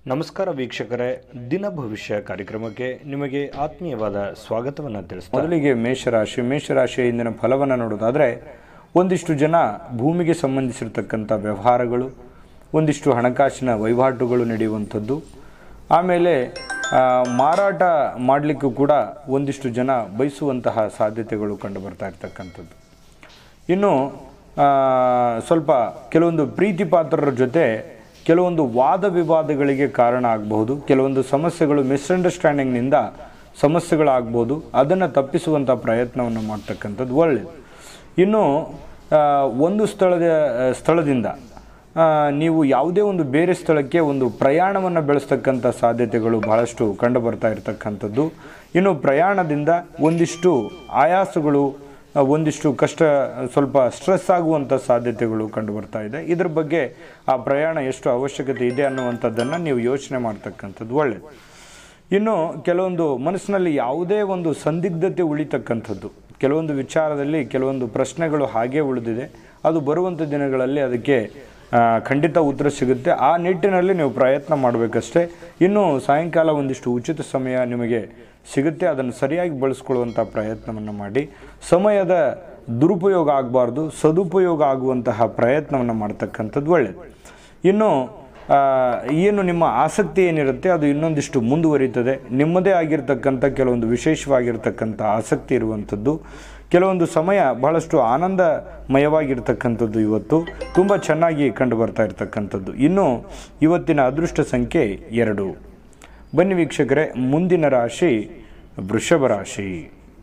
ನಮಸ್ಕಾರ ವೀಕ್ಷಕರೇ ದಿನ ಭವಿಷ್ಯ ಕಾರ್ಯಕ್ರಮಕ್ಕೆ ನಿಮಗೆ ಆತ್ಮೀಯವಾದ ಸ್ವಾಗತವನ್ನು ತಿಳಿಸ್ತಾ ಮೊದಲಿಗೆ ಮೇಷರಾಶಿ ಮೇಷರಾಶಿಯ ಇಂದಿನ ಫಲವನ್ನು ನೋಡೋದಾದರೆ ಒಂದಿಷ್ಟು ಜನ ಭೂಮಿಗೆ ಸಂಬಂಧಿಸಿರ್ತಕ್ಕಂಥ ವ್ಯವಹಾರಗಳು ಒಂದಿಷ್ಟು ಹಣಕಾಸಿನ ವಹಿವಾಟುಗಳು ನಡೆಯುವಂಥದ್ದು ಆಮೇಲೆ ಆ, ಮಾರಾಟ ಮಾಡಲಿಕ್ಕೂ ಕೂಡ ಒಂದಿಷ್ಟು ಜನ ಬಯಸುವಂತಹ ಸಾಧ್ಯತೆಗಳು ಕಂಡು ಬರ್ತಾ ಇರ್ತಕ್ಕಂಥದ್ದು ಇನ್ನು ಆ, ಸ್ವಲ್ಪ ಕೆಲವೊಂದು ಪ್ರೀತಿ ಪಾತ್ರರ ಜೊತೆ ಕೆಲವೊಂದು ವಾದ ವಿವಾದಗಳಿಗೆ ಕಾರಣ ಆಗಬಹುದು ಕೆಲವೊಂದು ಸಮಸ್ಯೆಗಳು ಮಿಸ್ಅಂಡರ್ಸ್ಟ್ಯಾಂಡಿಂಗ್ನಿಂದ ಸಮಸ್ಯೆಗಳಾಗ್ಬೋದು ಅದನ್ನು ತಪ್ಪಿಸುವಂಥ ಪ್ರಯತ್ನವನ್ನು ಮಾಡ್ತಕ್ಕಂಥದ್ದು ಒಳ್ಳೆಯದು ಇನ್ನು ಆ, ಒಂದು ಸ್ಥಳದ ಸ್ಥಳದಿಂದ ಆ, ನೀವು ಯಾವುದೇ ಒಂದು ಬೇರೆ ಸ್ಥಳಕ್ಕೆ ಒಂದು ಪ್ರಯಾಣವನ್ನು ಬೆಳೆಸ್ತಕ್ಕಂಥ ಸಾಧ್ಯತೆಗಳು ಬಹಳಷ್ಟು ಕಂಡು ಬರ್ತಾ ಇರತಕ್ಕಂಥದ್ದು ಇನ್ನು ಪ್ರಯಾಣದಿಂದ ಒಂದಿಷ್ಟು ಆಯಾಸಗಳು ಆ, ಒಂದಿಷ್ಟು ಕಷ್ಟ ಸ್ವಲ್ಪ ಸ್ಟ್ರೆಸ್ ಆಗುವಂಥ ಸಾಧ್ಯತೆಗಳು ಕಂಡು ಬರ್ತಾ ಇದೆ ಇದ್ರ ಬಗ್ಗೆ ಆ ಪ್ರಯಾಣ ಎಷ್ಟು ಅವಶ್ಯಕತೆ ಇದೆ ಅನ್ನುವಂಥದ್ದನ್ನು ನೀವು ಯೋಚನೆ ಮಾಡ್ತಕ್ಕಂಥದ್ದು ಒಳ್ಳೆಯದು ಇನ್ನು ಕೆಲವೊಂದು ಮನಸ್ಸಿನಲ್ಲಿ ಯಾವುದೇ ಒಂದು ಸಂದಿಗ್ಧತೆ ಉಳಿತಕ್ಕಂಥದ್ದು ಕೆಲವೊಂದು ವಿಚಾರದಲ್ಲಿ ಕೆಲವೊಂದು ಪ್ರಶ್ನೆಗಳು ಹಾಗೇ ಉಳಿದಿದೆ ಅದು ಬರುವಂಥ ದಿನಗಳಲ್ಲಿ ಅದಕ್ಕೆ ಆ, ಖಂಡಿತ ಉತ್ತರ ಸಿಗುತ್ತೆ ಆ ನಿಟ್ಟಿನಲ್ಲಿ ನೀವು ಪ್ರಯತ್ನ ಮಾಡಬೇಕಷ್ಟೇ ಇನ್ನು ಸಾಯಂಕಾಲ ಒಂದಿಷ್ಟು ಉಚಿತ ಸಮಯ ನಿಮಗೆ ಸಿಗುತ್ತೆ ಅದನ್ನು ಸರಿಯಾಗಿ ಬಳಸ್ಕೊಳ್ಳುವಂಥ ಪ್ರಯತ್ನವನ್ನು ಮಾಡಿ ಸಮಯದ ದುರುಪಯೋಗ ಆಗಬಾರ್ದು ಸದುಪಯೋಗ ಆಗುವಂತಹ ಪ್ರಯತ್ನವನ್ನು ಮಾಡ್ತಕ್ಕಂಥದ್ದು ಒಳ್ಳೆಯದು ಇನ್ನು ಆ, ಏನು ನಿಮ್ಮ ಆಸಕ್ತಿ ಏನಿರುತ್ತೆ ಅದು ಇನ್ನೊಂದಿಷ್ಟು ಮುಂದುವರಿತದೆ ನಿಮ್ಮದೇ ಆಗಿರ್ತಕ್ಕಂಥ ಕೆಲವೊಂದು ವಿಶೇಷವಾಗಿರ್ತಕ್ಕಂಥ ಆಸಕ್ತಿ ಇರುವಂಥದ್ದು ಕೆಲವೊಂದು ಸಮಯ ಬಹಳಷ್ಟು ಆನಂದಮಯವಾಗಿರ್ತಕ್ಕಂಥದ್ದು ಇವತ್ತು ತುಂಬ ಚೆನ್ನಾಗಿ ಕಂಡು ಬರ್ತಾ ಇರತಕ್ಕಂಥದ್ದು ಇನ್ನು ಇವತ್ತಿನ ಅದೃಷ್ಟ ಸಂಖ್ಯೆ ಎರಡು ಬನ್ನಿ ವೀಕ್ಷಕರೇ ಮುಂದಿನ ರಾಶಿ ವೃಷಭ ರಾಶಿ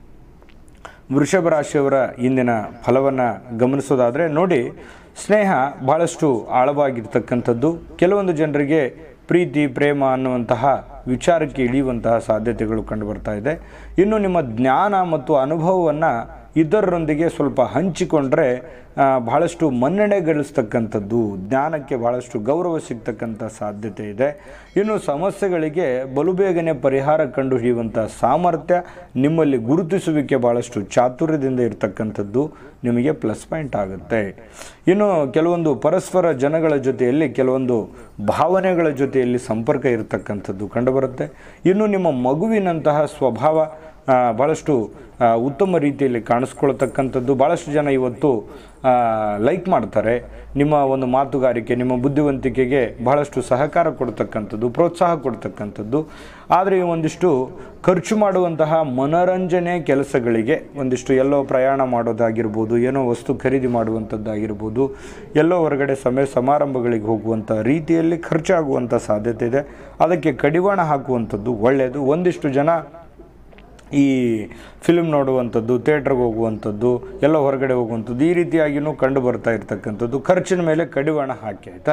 ವೃಷಭ ರಾಶಿಯವರ ಇಂದಿನ ಫಲವನ್ನು ಗಮನಿಸೋದಾದರೆ ನೋಡಿ ಸ್ನೇಹ ಭಾಳಷ್ಟು ಆಳವಾಗಿರ್ತಕ್ಕಂಥದ್ದು ಕೆಲವೊಂದು ಜನರಿಗೆ ಪ್ರೀತಿ ಪ್ರೇಮ ಅನ್ನುವಂತಹ ವಿಚಾರಕ್ಕೆ ಇಳಿಯುವಂತಹ ಸಾಧ್ಯತೆಗಳು ಕಂಡುಬರ್ತಾ ಇದೆ ಇನ್ನು ನಿಮ್ಮ ಜ್ಞಾನ ಮತ್ತು ಅನುಭವವನ್ನು ಇತರರೊಂದಿಗೆ ಸ್ವಲ್ಪ ಹಂಚಿಕೊಂಡ್ರೆ ಆ, ಬಹಳಷ್ಟು ಮನ್ನಣೆ ಗಳಿಸ್ತಕ್ಕಂಥದ್ದು ಜ್ಞಾನಕ್ಕೆ ಬಹಳಷ್ಟು ಗೌರವ ಸಿಗ್ತಕ್ಕಂಥ ಸಾಧ್ಯತೆ ಇದೆ ಇನ್ನು ಸಮಸ್ಯೆಗಳಿಗೆ ಬಲು ಬೇಗನೆ ಪರಿಹಾರ ಕಂಡುಹಿಡಿಯುವಂಥ ಸಾಮರ್ಥ್ಯ ನಿಮ್ಮಲ್ಲಿ ಗುರುತಿಸುವಿಕೆ ಬಹಳಷ್ಟು ಚಾತುರ್ಯದಿಂದ ಇರತಕ್ಕಂಥದ್ದು ನಿಮಗೆ ಪ್ಲಸ್ ಪಾಯಿಂಟ್ ಆಗುತ್ತೆ ಇನ್ನು ಕೆಲವೊಂದು ಪರಸ್ಪರ ಜನಗಳ ಜೊತೆಯಲ್ಲಿ ಕೆಲವೊಂದು ಭಾವನೆಗಳ ಜೊತೆಯಲ್ಲಿ ಸಂಪರ್ಕ ಇರತಕ್ಕಂಥದ್ದು ಕಂಡುಬರುತ್ತೆ ಇನ್ನು ನಿಮ್ಮ ಮಗುವಿನಂತಹ ಸ್ವಭಾವ ಆ, ಭಾಳಷ್ಟು ಆ, ಉತ್ತಮ ರೀತಿಯಲ್ಲಿ ಕಾಣಿಸ್ಕೊಳ್ತಕ್ಕಂಥದ್ದು ಭಾಳಷ್ಟು ಜನ ಇವತ್ತು ಲೈಕ್ ಮಾಡ್ತಾರೆ ನಿಮ್ಮ ಒಂದು ಮಾತುಗಾರಿಕೆ ನಿಮ್ಮ ಬುದ್ಧಿವಂತಿಕೆಗೆ ಬಹಳಷ್ಟು ಸಹಕಾರ ಕೊಡ್ತಕ್ಕಂಥದ್ದು ಪ್ರೋತ್ಸಾಹ ಕೊಡ್ತಕ್ಕಂಥದ್ದು ಆದರೆ ಒಂದಿಷ್ಟು ಖರ್ಚು ಮಾಡುವಂತಹ ಮನರಂಜನೆ ಕೆಲಸಗಳಿಗೆ ಒಂದಿಷ್ಟು ಎಲ್ಲೋ ಪ್ರಯಾಣ ಮಾಡೋದಾಗಿರ್ಬೋದು ಏನೋ ವಸ್ತು ಖರೀದಿ ಮಾಡುವಂಥದ್ದಾಗಿರ್ಬೋದು ಎಲ್ಲೋ ಹೊರಗಡೆ ಸಮಯ ಸಮಾರಂಭಗಳಿಗೆ ಹೋಗುವಂಥ ರೀತಿಯಲ್ಲಿ ಖರ್ಚಾಗುವಂಥ ಸಾಧ್ಯತೆ ಇದೆ ಅದಕ್ಕೆ ಕಡಿವಾಣ ಹಾಕುವಂಥದ್ದು ಒಳ್ಳೆಯದು ಒಂದಿಷ್ಟು ಜನ ಈ ಫಿಲ್ಮ್ ನೋಡುವಂಥದ್ದು ಥಿಯೇಟ್ರಿಗೆ ಹೋಗುವಂಥದ್ದು ಎಲ್ಲ ಹೊರಗಡೆ ಹೋಗುವಂಥದ್ದು ಈ ರೀತಿಯಾಗಿಯೂ ಕಂಡು ಬರ್ತಾ ಇರ್ತಕ್ಕಂಥದ್ದು ಖರ್ಚಿನ ಮೇಲೆ ಕಡಿವಾಣ ಹಾಕಿ ಆಯಿತಾ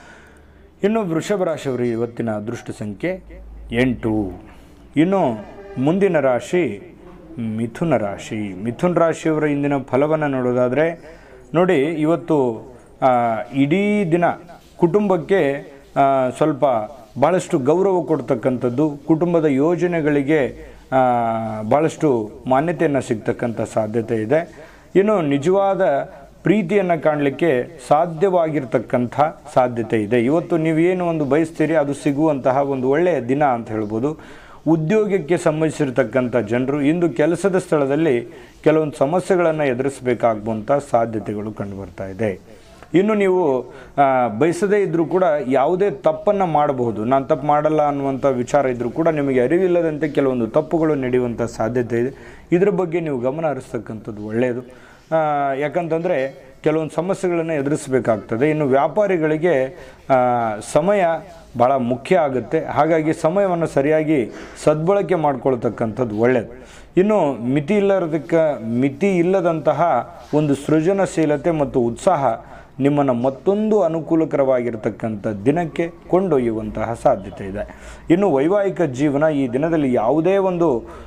ಇನ್ನು ವೃಷಭ ರಾಶಿಯವರು ಇವತ್ತಿನ ಅದೃಷ್ಟ ಸಂಖ್ಯೆ ಎಂಟು ಇನ್ನು ಮುಂದಿನ ರಾಶಿ ಮಿಥುನ ರಾಶಿ ಮಿಥುನ ರಾಶಿಯವರ ಇಂದಿನ ಫಲವನ್ನು ನೋಡೋದಾದರೆ ನೋಡಿ ಇವತ್ತು ಆ, ಇಡೀ ದಿನ ಕುಟುಂಬಕ್ಕೆ ಆ, ಸ್ವಲ್ಪ ಭಾಳಷ್ಟು ಗೌರವ ಕೊಡ್ತಕ್ಕಂಥದ್ದು ಕುಟುಂಬದ ಯೋಜನೆಗಳಿಗೆ ಆ, ಭಾಳಷ್ಟು ಮಾನ್ಯತೆಯನ್ನು ಸಿಗ್ತಕ್ಕಂಥ ಸಾಧ್ಯತೆ ಇದೆ ಇನ್ನು ನಿಜವಾದ ಪ್ರೀತಿಯನ್ನು ಕಾಣಲಿಕ್ಕೆ ಸಾಧ್ಯವಾಗಿರ್ತಕ್ಕಂಥ ಸಾಧ್ಯತೆ ಇದೆ ಇವತ್ತು ನೀವೇನು ಒಂದು ಬಯಸ್ತೀರಿ ಅದು ಸಿಗುವಂತಹ ಒಂದು ಒಳ್ಳೆಯ ದಿನ ಅಂತ ಹೇಳ್ಬೋದು ಉದ್ಯೋಗಕ್ಕೆ ಸಂಬಂಧಿಸಿರ್ತಕ್ಕಂಥ ಜನರು ಇಂದು ಕೆಲಸದ ಸ್ಥಳದಲ್ಲಿ ಕೆಲವೊಂದು ಸಮಸ್ಯೆಗಳನ್ನು ಎದುರಿಸಬೇಕಾಗುವಂಥ ಸಾಧ್ಯತೆಗಳು ಕಂಡುಬರ್ತಾ ಇದೆ ಇನ್ನು ನೀವು ಆ, ಬಯಸದೇ ಇದ್ದರೂ ಕೂಡ ಯಾವುದೇ ತಪ್ಪನ್ನು ಮಾಡಬಹುದು ನಾನು ತಪ್ಪು ಮಾಡಲ್ಲ ಅನ್ನುವಂಥ ವಿಚಾರ ಇದ್ದರೂ ಕೂಡ ನಿಮಗೆ ಅರಿವಿಲ್ಲದಂತೆ ಕೆಲವೊಂದು ತಪ್ಪುಗಳು ನಡೆಯುವಂಥ ಸಾಧ್ಯತೆ ಇದೆ ಇದರ ಬಗ್ಗೆ ನೀವು ಗಮನ ಹರಿಸ್ತಕ್ಕಂಥದ್ದು ಒಳ್ಳೆಯದು ಆ, ಯಾಕಂತಂದರೆ ಕೆಲವೊಂದು ಸಮಸ್ಯೆಗಳನ್ನು ಎದುರಿಸಬೇಕಾಗ್ತದೆ ಇನ್ನು ವ್ಯಾಪಾರಿಗಳಿಗೆ ಆ, ಸಮಯ ಭಾಳ ಮುಖ್ಯ ಆಗುತ್ತೆ ಹಾಗಾಗಿ ಸಮಯವನ್ನು ಸರಿಯಾಗಿ ಸದ್ಬಳಕೆ ಮಾಡ್ಕೊಳ್ತಕ್ಕಂಥದ್ದು ಒಳ್ಳೆಯದು ಇನ್ನು ಮಿತಿ ಇಲ್ಲದಕ್ಕ ಮಿತಿ ಇಲ್ಲದಂತಹ ಒಂದು ಸೃಜನಶೀಲತೆ ಮತ್ತು ಉತ್ಸಾಹ ನಿಮ್ಮನ್ನು ಮತ್ತೊಂದು ಅನುಕೂಲಕರವಾಗಿರ್ತಕ್ಕಂಥ ದಿನಕ್ಕೆ ಕೊಂಡೊಯ್ಯುವಂತಹ ಸಾಧ್ಯತೆ ಇದೆ ಇನ್ನು ವೈವಾಹಿಕ ಜೀವನ ಈ ದಿನದಲ್ಲಿ ಯಾವುದೇ ಒಂದು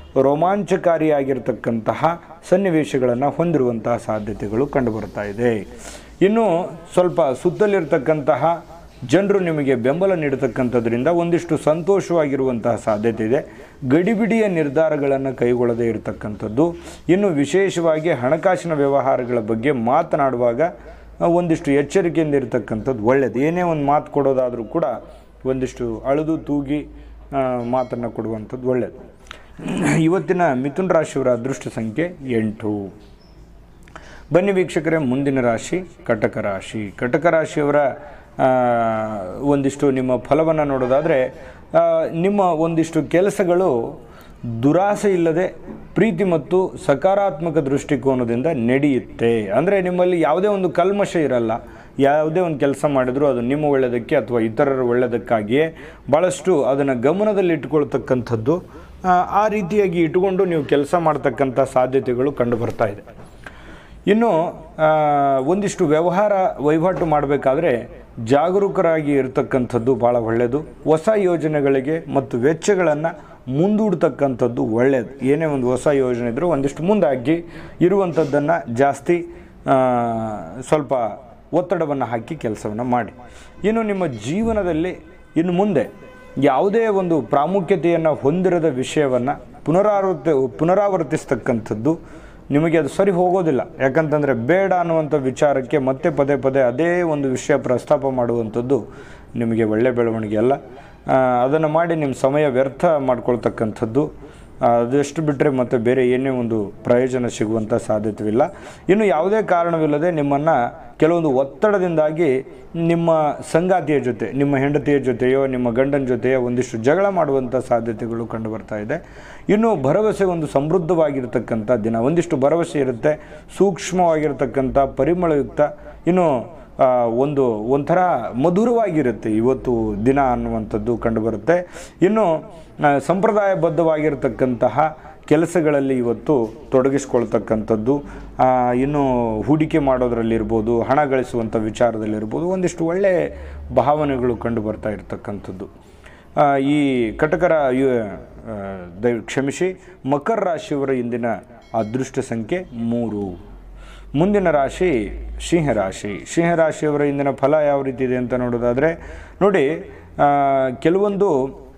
ರೋಮಾಂಚಕಾರಿಯಾಗಿರ್ತಕ್ಕಂತಹ ಸನ್ನಿವೇಶಗಳನ್ನು ಹೊಂದಿರುವಂತಹ ಸಾಧ್ಯತೆಗಳು ಕಂಡುಬರ್ತಾ ಇದೆ ಇನ್ನು ಸ್ವಲ್ಪ ಸುತ್ತಲಿರ್ತಕ್ಕಂತಹ ಜನರು ನಿಮಗೆ ಬೆಂಬಲ ನೀಡತಕ್ಕಂಥದ್ರಿಂದ ಒಂದಿಷ್ಟು ಸಂತೋಷವಾಗಿರುವಂತಹ ಸಾಧ್ಯತೆ ಇದೆ ಗಡಿಬಿಡಿಯ ನಿರ್ಧಾರಗಳನ್ನು ಕೈಗೊಳ್ಳದೇ ಇರತಕ್ಕಂಥದ್ದು ಇನ್ನು ವಿಶೇಷವಾಗಿ ಹಣಕಾಸಿನ ವ್ಯವಹಾರಗಳ ಬಗ್ಗೆ ಮಾತನಾಡುವಾಗ ಆ, ಒಂದಿಷ್ಟು ಎಚ್ಚರಿಕೆಯಿಂದ ಇರತಕ್ಕಂಥದ್ದು ಒಳ್ಳೆಯದು ಏನೇ ಒಂದು ಮಾತು ಕೊಡೋದಾದರೂ ಕೂಡ ಒಂದಿಷ್ಟು ಅಳೆದು ತೂಗಿ ಮಾತನ್ನು ಕೊಡುವಂಥದ್ದು ಒಳ್ಳೆಯದು ಇವತ್ತಿನ ಮಿಥುನ್ ರಾಶಿಯವರ ಅದೃಷ್ಟ ಸಂಖ್ಯೆ ಎಂಟು ಬನ್ನಿ ವೀಕ್ಷಕರೇ ಮುಂದಿನ ರಾಶಿ ಕಟಕ ರಾಶಿ ಕಟಕ ರಾಶಿಯವರ ಆ, ಒಂದಿಷ್ಟು ನಿಮ್ಮ ಫಲವನ್ನು ನೋಡೋದಾದರೆ ಆ, ನಿಮ್ಮ ಒಂದಿಷ್ಟು ಕೆಲಸಗಳು ದುರಾಸೆ ಇಲ್ಲದೆ ಪ್ರೀತಿ ಮತ್ತು ಸಕಾರಾತ್ಮಕ ದೃಷ್ಟಿಕೋನದಿಂದ ನಡೆಯುತ್ತೆ ಅಂದರೆ ನಿಮ್ಮಲ್ಲಿ ಯಾವುದೇ ಒಂದು ಕಲ್ಮಶ ಇರಲ್ಲ ಯಾವುದೇ ಒಂದು ಕೆಲಸ ಮಾಡಿದರೂ ಅದು ನಿಮ್ಮ ಒಳ್ಳೆಯದಕ್ಕೆ ಅಥವಾ ಇತರರ ಒಳ್ಳೆಯದಕ್ಕಾಗಿಯೇ ಭಾಳಷ್ಟು ಅದನ್ನು ಗಮನದಲ್ಲಿಟ್ಟುಕೊಳ್ತಕ್ಕಂಥದ್ದು ಆ, ಆ ರೀತಿಯಾಗಿ ಇಟ್ಟುಕೊಂಡು ನೀವು ಕೆಲಸ ಮಾಡ್ತಕ್ಕಂಥ ಸಾಧ್ಯತೆಗಳು ಕಂಡು ಬರ್ತಾ ಇದೆ ಇನ್ನು ಆ, ಒಂದಿಷ್ಟು ವ್ಯವಹಾರ ವಹಿವಾಟು ಮಾಡಬೇಕಾದ್ರೆ ಜಾಗರೂಕರಾಗಿ ಇರತಕ್ಕಂಥದ್ದು ಭಾಳ ಒಳ್ಳೆಯದು ಹೊಸ ಯೋಜನೆಗಳಿಗೆ ಮತ್ತು ವೆಚ್ಚಗಳನ್ನು ಮುಂದೂಡ್ತಕ್ಕಂಥದ್ದು ಒಳ್ಳೆಯದು ಏನೇ ಒಂದು ಹೊಸ ಯೋಜನೆ ಇದ್ದರೂ ಒಂದಿಷ್ಟು ಮುಂದಾಗಿ ಇರುವಂಥದ್ದನ್ನು ಜಾಸ್ತಿ ಆ, ಸ್ವಲ್ಪ ಒತ್ತಡವನ್ನು ಹಾಕಿ ಕೆಲಸವನ್ನು ಮಾಡಿ ಇನ್ನು ನಿಮ್ಮ ಜೀವನದಲ್ಲಿ ಇನ್ನು ಮುಂದೆ ಯಾವುದೇ ಒಂದು ಪ್ರಾಮುಖ್ಯತೆಯನ್ನು ಹೊಂದಿರದ ವಿಷಯವನ್ನು ಪುನರಾವರ್ತಿ ಪುನರಾವರ್ತಿಸ್ತಕ್ಕಂಥದ್ದು ನಿಮಗೆ ಅದು ಸರಿ ಹೋಗೋದಿಲ್ಲ ಯಾಕಂತಂದರೆ ಬೇಡ ಅನ್ನುವಂಥ ವಿಚಾರಕ್ಕೆ ಮತ್ತೆ ಪದೇ ಪದೇ ಅದೇ ಒಂದು ವಿಷಯ ಪ್ರಸ್ತಾಪ ಮಾಡುವಂಥದ್ದು ನಿಮಗೆ ಒಳ್ಳೆಯ ಬೆಳವಣಿಗೆ ಅಲ್ಲ ಅದನ್ನು ಮಾಡಿ ನಿಮ್ಮ ಸಮಯ ವ್ಯರ್ಥ ಮಾಡ್ಕೊಳ್ತಕ್ಕಂಥದ್ದು ಆ, ಅದಷ್ಟು ಬಿಟ್ಟರೆ ಮತ್ತೆ ಬೇರೆ ಏನೇ ಒಂದು ಪ್ರಯೋಜನ ಸಿಗುವಂಥ ಸಾಧ್ಯತೆವಿಲ್ಲ ಇನ್ನು ಯಾವುದೇ ಕಾರಣವಿಲ್ಲದೆ ನಿಮ್ಮನ್ನು ಕೆಲವೊಂದು ಒತ್ತಡದಿಂದಾಗಿ ನಿಮ್ಮ ಸಂಗಾತಿಯ ಜೊತೆ ನಿಮ್ಮ ಹೆಂಡತಿಯ ಜೊತೆಯೋ ನಿಮ್ಮ ಗಂಡನ ಜೊತೆಯೋ ಒಂದಿಷ್ಟು ಜಗಳ ಮಾಡುವಂಥ ಸಾಧ್ಯತೆಗಳು ಕಂಡು ಬರ್ತಾ ಇದೆ ಇನ್ನು ಭರವಸೆ ಒಂದು ಸಮೃದ್ಧವಾಗಿರ್ತಕ್ಕಂಥ ದಿನ ಒಂದಿಷ್ಟು ಭರವಸೆ ಇರುತ್ತೆ ಸೂಕ್ಷ್ಮವಾಗಿರ್ತಕ್ಕಂಥ ಪರಿಮಳಯುಕ್ತ ಇನ್ನು ಆ, ಒಂದು ಒಂಥರ ಮಧುರವಾಗಿರುತ್ತೆ ಇವತ್ತು ದಿನ ಅನ್ನುವಂಥದ್ದು ಕಂಡುಬರುತ್ತೆ ಇನ್ನು ಆ, ಸಂಪ್ರದಾಯಬದ್ಧವಾಗಿರ್ತಕ್ಕಂತಹ ಕೆಲಸಗಳಲ್ಲಿ ಇವತ್ತು ತೊಡಗಿಸ್ಕೊಳ್ತಕ್ಕಂಥದ್ದು ಆ, ಇನ್ನು ಹೂಡಿಕೆ ಮಾಡೋದರಲ್ಲಿರ್ಬೋದು ಹಣ ಗಳಿಸುವಂಥ ವಿಚಾರದಲ್ಲಿರ್ಬೋದು ಒಂದಿಷ್ಟು ಒಳ್ಳೆಯ ಭಾವನೆಗಳು ಕಂಡು ಬರ್ತಾ ಇರತಕ್ಕಂಥದ್ದು ಆ, ಈ ಕಟಕರ ಯು- ಆ, ದಯ ಕ್ಷಮಿಸಿ ಮಕರ ರಾಶಿಯವರ ಇಂದಿನ ಅದೃಷ್ಟ ಸಂಖ್ಯೆ ಮೂರು ಮುಂದಿನ ರಾಶಿ ಸಿಂಹರಾಶಿ ಸಿಂಹರಾಶಿಯವರ ಇಂದಿನ ಫಲ ಯಾವ ರೀತಿ ಇದೆ ಅಂತ ನೋಡೋದಾದರೆ ನೋಡಿ ಆ, ಕೆಲವೊಂದು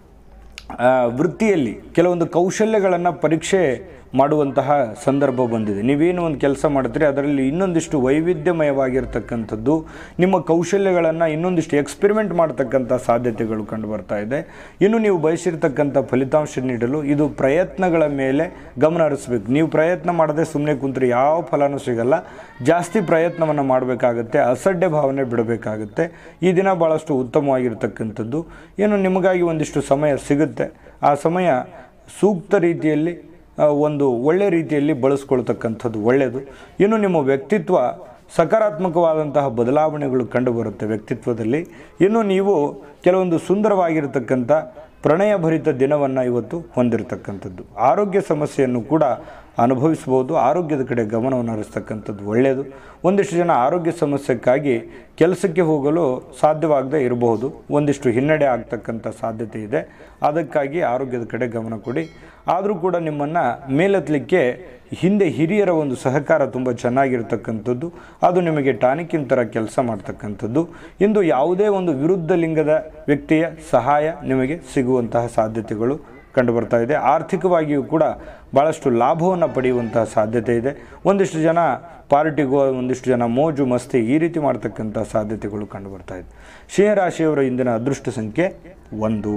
ಆ, ವೃತ್ತಿಯಲ್ಲಿ ಕೆಲವೊಂದು ಕೌಶಲ್ಯಗಳನ್ನು ಪರೀಕ್ಷೆ ಮಾಡುವಂತಹ ಸಂದರ್ಭ ಬಂದಿದೆ ನೀವೇನು ಒಂದು ಕೆಲಸ ಮಾಡ್ತೀರಿ ಅದರಲ್ಲಿ ಇನ್ನೊಂದಿಷ್ಟು ವೈವಿಧ್ಯಮಯವಾಗಿರ್ತಕ್ಕಂಥದ್ದು ನಿಮ್ಮ ಕೌಶಲ್ಯಗಳನ್ನು ಇನ್ನೊಂದಿಷ್ಟು ಎಕ್ಸ್ಪೆರಿಮೆಂಟ್ ಮಾಡ್ತಕ್ಕಂಥ ಸಾಧ್ಯತೆಗಳು ಕಂಡು ಬರ್ತಾ ಇದೆ ಇನ್ನು ನೀವು ಬಯಸಿರ್ತಕ್ಕಂಥ ಫಲಿತಾಂಶ ನೀಡಲು ಇದು ಪ್ರಯತ್ನಗಳ ಮೇಲೆ ಗಮನ ಹರಿಸ್ಬೇಕು ನೀವು ಪ್ರಯತ್ನ ಮಾಡದೆ ಸುಮ್ಮನೆ ಕುಂತ್ರೆ ಯಾವ ಫಲನೂ ಸಿಗಲ್ಲ ಜಾಸ್ತಿ ಪ್ರಯತ್ನವನ್ನು ಮಾಡಬೇಕಾಗತ್ತೆ ಅಸಡ್ಡೆ ಭಾವನೆ ಬಿಡಬೇಕಾಗುತ್ತೆ ಈ ದಿನ ಭಾಳಷ್ಟು ಉತ್ತಮವಾಗಿರ್ತಕ್ಕಂಥದ್ದು ಏನು ನಿಮಗಾಗಿ ಒಂದಿಷ್ಟು ಸಮಯ ಸಿಗುತ್ತೆ ಆ ಸಮಯ ಸೂಕ್ತ ರೀತಿಯಲ್ಲಿ ಆ, ಒಂದು ಒಳ್ಳೆ ರೀತಿಯಲ್ಲಿ ಬಳಸ್ಕೊಳ್ತಕ್ಕಂಥದ್ದು ಒಳ್ಳೆಯದು ಇನ್ನು ನಿಮ್ಮ ವ್ಯಕ್ತಿತ್ವ ಸಕಾರಾತ್ಮಕವಾದಂತಹ ಬದಲಾವಣೆಗಳು ಕಂಡುಬರುತ್ತೆ ವ್ಯಕ್ತಿತ್ವದಲ್ಲಿ ಇನ್ನು ನೀವು ಕೆಲವೊಂದು ಸುಂದರವಾಗಿರತಕ್ಕಂಥ ಪ್ರಣಯಭರಿತ ದಿನವನ್ನು ಇವತ್ತು ಹೊಂದಿರತಕ್ಕಂಥದ್ದು ಆರೋಗ್ಯ ಸಮಸ್ಯೆಯನ್ನು ಕೂಡ ಅನುಭವಿಸ್ಬೋದು ಆರೋಗ್ಯದ ಕಡೆ ಗಮನವನ್ನು ಹರಿಸ್ತಕ್ಕಂಥದ್ದು ಒಳ್ಳೆಯದು ಒಂದಿಷ್ಟು ಜನ ಆರೋಗ್ಯ ಸಮಸ್ಯೆಕ್ಕಾಗಿ ಕೆಲಸಕ್ಕೆ ಹೋಗಲು ಸಾಧ್ಯವಾಗದೇ ಇರಬಹುದು ಒಂದಿಷ್ಟು ಹಿನ್ನಡೆ ಆಗ್ತಕ್ಕಂಥ ಸಾಧ್ಯತೆ ಇದೆ ಅದಕ್ಕಾಗಿ ಆರೋಗ್ಯದ ಕಡೆ ಗಮನ ಕೊಡಿ ಆದರೂ ಕೂಡ ನಿಮ್ಮನ್ನು ಮೇಲೆತ್ತಲಿಕ್ಕೆ ಹಿಂದೆ ಹಿರಿಯರ ಒಂದು ಸಹಕಾರ ತುಂಬ ಚೆನ್ನಾಗಿರ್ತಕ್ಕಂಥದ್ದು ಅದು ನಿಮಗೆ ಟಾನಿಕ್ಕಿನ ಥರ ಕೆಲಸ ಮಾಡ್ತಕ್ಕಂಥದ್ದು ಇಂದು ಯಾವುದೇ ಒಂದು ವಿರುದ್ಧ ಲಿಂಗದ ವ್ಯಕ್ತಿಯ ಸಹಾಯ ನಿಮಗೆ ಸಿಗುವಂತಹ ಸಾಧ್ಯತೆಗಳು ಕಂಡುಬರ್ತಾ ಇದೆ ಆರ್ಥಿಕವಾಗಿಯೂ ಕೂಡ ಭಾಳಷ್ಟು ಲಾಭವನ್ನು ಪಡೆಯುವಂತಹ ಸಾಧ್ಯತೆ ಇದೆ ಒಂದಿಷ್ಟು ಜನ ಪಾರ್ಟಿಗೋ ಒಂದಿಷ್ಟು ಜನ ಮೋಜು ಮಸ್ತಿ ಈ ರೀತಿ ಮಾಡ್ತಕ್ಕಂಥ ಸಾಧ್ಯತೆಗಳು ಕಂಡುಬರ್ತಾ ಇದೆ ಸಿಂಹರಾಶಿಯವರ ಇಂದಿನ ಅದೃಷ್ಟ ಸಂಖ್ಯೆ ಒಂದು